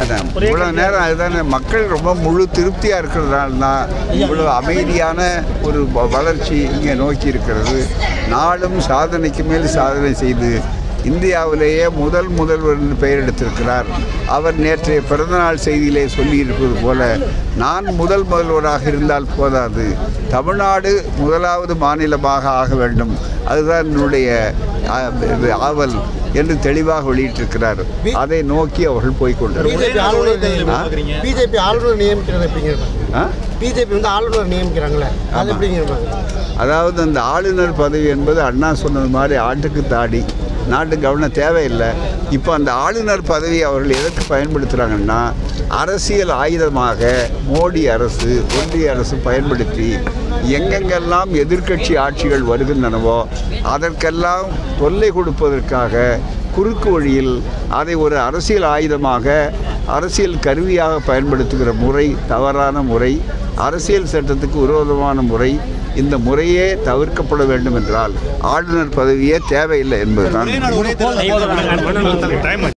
அதான் இவ்வளவு நேரம் அதுதானே மக்கள் ரொம்ப முழு திருப்தியாக இருக்கிறதுனால தான் இவ்வளவு அமைதியான ஒரு வ- வளர்ச்சி இங்கே நோக்கி இருக்கிறது நாளும் சாதனைக்கு மேல் சாதனை செய்து இந்தியாவிலேயே முதல் முதல்வர் என்று பெயர் எடுத்திருக்கிறார் அவர் நேற்றைய பிறந்தநாள் செய்தியிலே சொல்லியிருப்பது போல நான் முதல் முதல்வராக இருந்தால் போதாது தமிழ்நாடு முதலாவது மாநிலமாக ஆக வேண்டும் அதுதான் என்னுடைய ஆ, இது ஆவல் என்று தெளிவாக வெளியிட்டிருக்கிறார் அதை நோக்கி அவர்கள் போய் பிஜேபி ஆளுநர் ஆ? பிஜேபி ஆளுநர் நியமிக்கிறது எப்படிங்க ஆ? பிஜேபி வந்து ஆளுநர் நியமிக்கிறாங்களே அது ஆமா. எப்படிங்க அதாவது அந்த ஆளுநர் பதவி என்பது அண்ணா சொன்னது மாதிரி ஆட்டுக்கு தாடி நாட்டு கவனம் தேவையில்லை இப்போ அந்த ஆளுநர் பதவி அவர்கள் எதற்கு பயன்படுத்துகிறாங்கன்னா அரசியல் ஆயுதமாக மோடி அரசு ஒன்றிய அரசு பயன்படுத்தி எங்கெங்கெல்லாம் எதிர்க்கட்சி ஆட்சிகள் வருகின்றனவோ அதற்கெல்லாம் தொல்லை கொடுப்பதற்காக குறுக்கு வழியில் அதை ஒரு அரசியல் ஆயுதமாக அரசியல் கருவியாக பயன்படுத்துகிற முறை தவறான முறை அரசியல் சட்டத்துக்கு விரோதமான முறை இந்த முறையே தவிர்க்கப்பட வேண்டும் என்றால் ஆளுநர் பதவியே தேவையில்லை என்பதுதான் ஒரே நாடு ஒரே தேர்தல்